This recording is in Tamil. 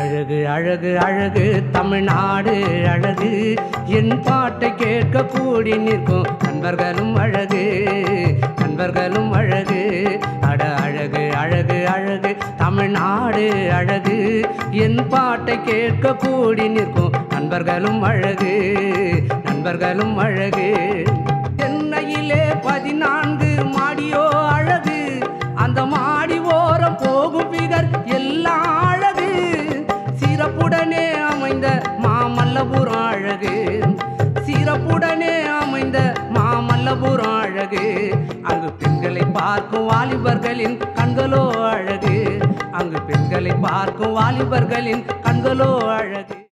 அழகு அழகு அழகு தமிழ்நாடு அழகு என் பாட்டை கேட்க கூடி நிற்கும் நண்பர்களும் அழகு நண்பர்களும் அழகு அட அழகு அழகு அழகு தமிழ்நாடு அழகு என் பாட்டை கேட்க கூடி நிற்கும் நண்பர்களும் அழகு நண்பர்களும் அழகு சென்னையிலே பதினான்கு மாடியோ அழகு அந்த மாடி ஓரம் போகும் பிகர் எல்லாம் அழகு சிறப்புடனே அமைந்த மாமல்லபுரம் அழகு சிறப்புடனே அமைந்த மாமல்லபுரம் அழகு அங்கு பெண்களை பார்க்கும் வாலிபர்களின் கண்களோ அழகு அங்கு பெண்களை பார்க்கும் வாலிபர்களின் கண்களோ அழகு